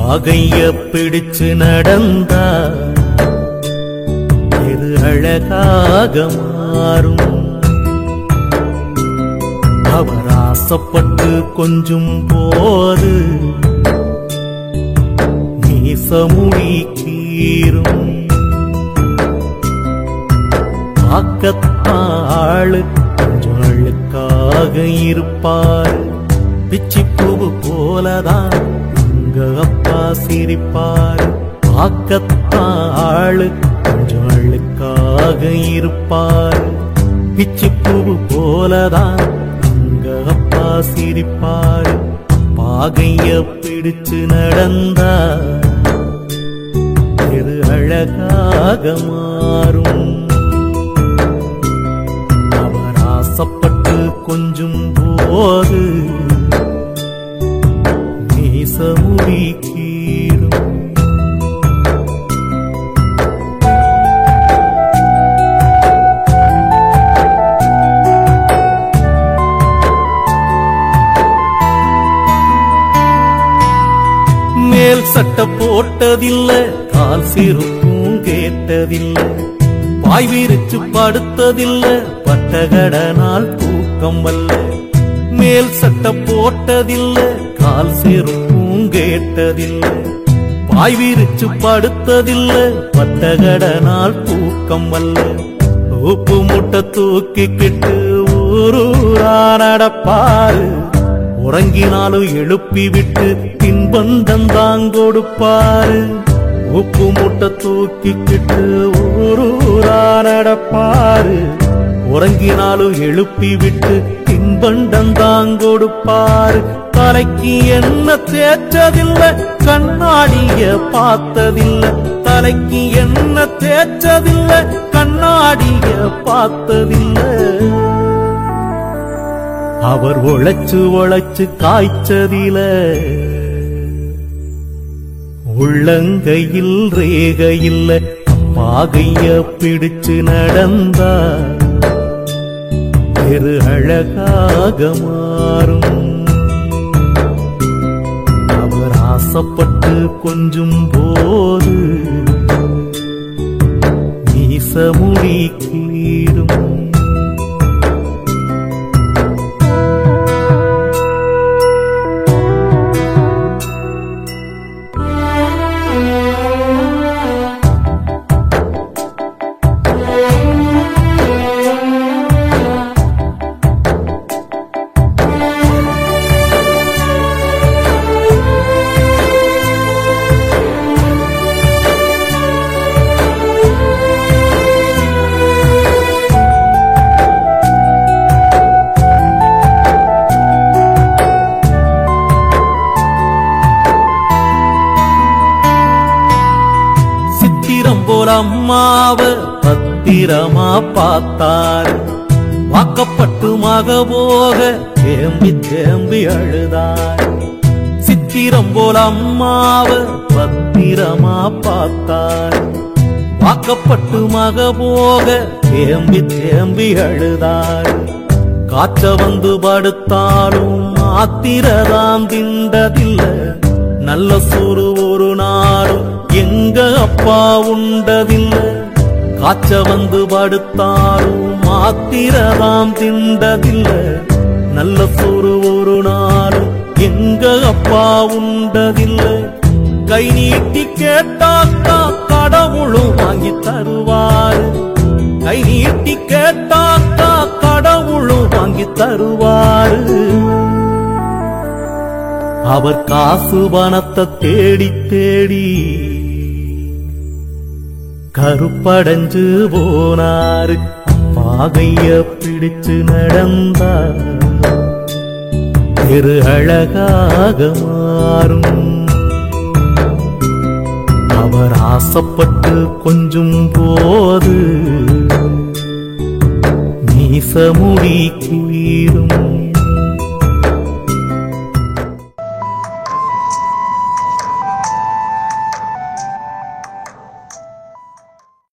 பாகைய பிடிச்சு நடந்தா இது அழகாக மாறும் அவர் ஆசைப்பட்டு கொஞ்சும் போது மீசமுடி கீரும் பார்க்கத்தாளு கொஞ்சம் அழுக்காக இருப்பார் பிச்சி பூவு போலதான் உங்க அப்பா சிரிப்பார் பார்க்கத்தாளு கொஞ்சம் அழுக்காக இருப்பார் பிச்சி பூவு போலதான் உங்க அப்பா சிரிப்பார் பாகைய பிடிச்சு நடந்தா இது அழகாக மாறும் அவர் ஆசைப்பட்டு கொஞ்சும் போது மீசமுடி கீரும் மேல் சட்டை போட்டதில்ல கால் சிறுக்கும் கேட்டதில்ல பாய் விரிச்சு படுத்ததில்ல பட்டகடனால் தூக்கம் வல்ல மேல் சட்டை போட்டதில்ல கால் சிறுக்கும் கேட்டதில்ல பாய் விரிச்சு படுத்ததில்ல பட்டகடனால் தூக்கம் வல்ல உப்பு முட்டை தூக்கிக்கிட்டு ஊரூரா நடப்பாரு உறங்கினாலும் எழுப்பி விட்டு தின்பந்தம் தான் கொடுப்பாரு உப்பு மூட்டை தூக்கிக்கிட்டு ஊரூரா நடப்பாரு உறங்கினாலும் எழுப்பி விட்டு தின்பண்டம் தான் கொடுப்பாரு தலைக்கு என்ன தேய்ச்சதில்ல கண்ணாடிய பார்த்ததில்ல தலைக்கு என்ன தேய்ச்சதில்ல கண்ணாடிய பார்த்ததில்ல அவர் உழைச்சு உழைச்சு காய்ச்சதில உள்ளங்கையில் ரேகையில் பாகைய பிடிச்சு நடந்தா பெரு அழகாக மாறும் அவர் ஆசைப்பட்டு கொஞ்சும் போது மீசமுடி கீடும் சித்திரம் போல அம்மாவ பத்திரமா பார்த்தாரு வாக்கப்பட்டு மக போக தேம்பி தேம்பி அழுதார் சித்திரம் போல அம்மாவ பத்திரமா பார்த்தார் வாக்கப்பட்டு மக போக தேம்பி தேம்பி அழுதார் காய்ச்ச வந்து படுத்தாலும் ஆத்திரதாம் திண்டதில்லை நல்ல சோறு ஒரு நாளும் எங்க அப்பா உண்டதில்லை காய்ச்ச வந்து படுத்தாலும் மாத்திரதாம் திண்டதில்லை நல்ல சோறு ஒரு நாளும் எங்க அப்பா உண்டதில்லை கை நீட்டி கேட்டாக்கா கடவுளும் வாங்கி தருவாரு கை நீட்டி கேட்டாக்கா கடவுளும் வாங்கி தருவாரு அவர் காசு பணத்தை தேடி தேடி கருப்படைஞ்சு போனாரு பாகைய பிடிச்சு நடந்தார் திரு அழகாக மாறும் அவர் ஆசைப்பட்டு கொஞ்சும் போது மீசமுடி கீரும்